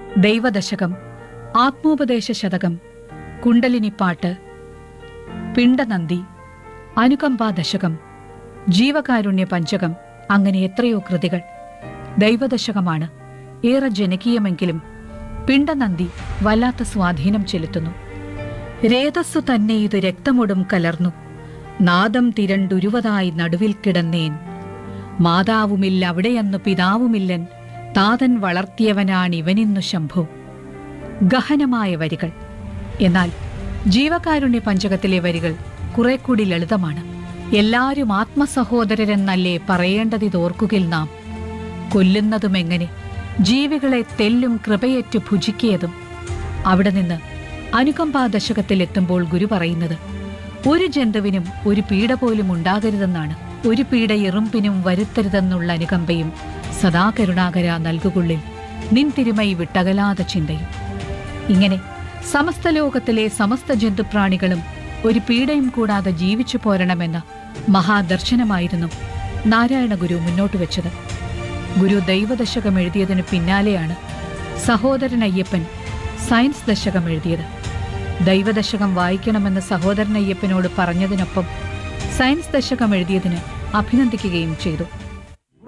ദൈവദശകം ആത്മോപദേശ ശതകം കുണ്ടലിനിപ്പാട്ട് പിണ്ടനന്ദി അനുകമ്പാ ദശകം ജീവകാരുണ്യ പഞ്ചകം അങ്ങനെ എത്രയോ കൃതികൾ ദൈവദശകമാണ് ഏറെ ജനകീയമെങ്കിലും പിണ്ടനന്ദി വല്ലാത്ത സ്വാധീനം ചെലുത്തുന്നു രേതസ്സു തന്നെ ഇത് രക്തമൊടും കലർന്നു നാദം തിരണ്ടുരുവതായി നടുവിൽ കിടന്നേൻ മാതാവുമില്ല അവിടെയന്നു പിതാവുമില്ലൻ താതൻ വളർത്തിയവനാണിവനിന്നു ശംഭു ഗഹനമായ വരികൾ എന്നാൽ ജീവകാരുണ്യ പഞ്ചകത്തിലെ വരികൾ കുറെ കൂടി ലളിതമാണ് എല്ലാരും ആത്മസഹോദരരെന്നല്ലേ പറയേണ്ടതിതോർക്കുകിൽ നാം കൊല്ലുന്നതുമെങ്ങനെ ജീവികളെ തെല്ലും കൃപയേറ്റു ഭുജിക്കിയതും അവിടെ നിന്ന് അനുകമ്പാ ദശകത്തിൽ എത്തുമ്പോൾ ഗുരു പറയുന്നത് ഒരു ജന്തുവിനും ഒരു പീഡ പോലും ഉണ്ടാകരുതെന്നാണ് ഒരു പീഡ എറുമ്പിനും വരുത്തരുതെന്നുള്ള അനുകമ്പയും സദാ കരുണാകര നൽകുകൊള്ളിൽ നിൻ തിരുമൈ വിട്ടകലാത ചിന്തയും ഇങ്ങനെ സമസ്ത ലോകത്തിലെ സമസ്ത ജന്തുപ്രാണികളും ഒരു പീഡയും കൂടാതെ ജീവിച്ചു പോരണമെന്ന മഹാദർശനമായിരുന്നു നാരായണ ഗുരു മുന്നോട്ട് വെച്ചത് ഗുരു ദൈവദശകം എഴുതിയതിനു പിന്നാലെയാണ് സഹോദരൻ അയ്യപ്പൻ സയൻസ് ദശകം എഴുതിയത് ദൈവദശകം വായിക്കണമെന്ന് സഹോദരൻ അയ്യപ്പനോട് പറഞ്ഞതിനൊപ്പം സയൻസ് ദശകം എഴുതിയതിന് അഭിനന്ദിക്കുകയും ചെയ്തു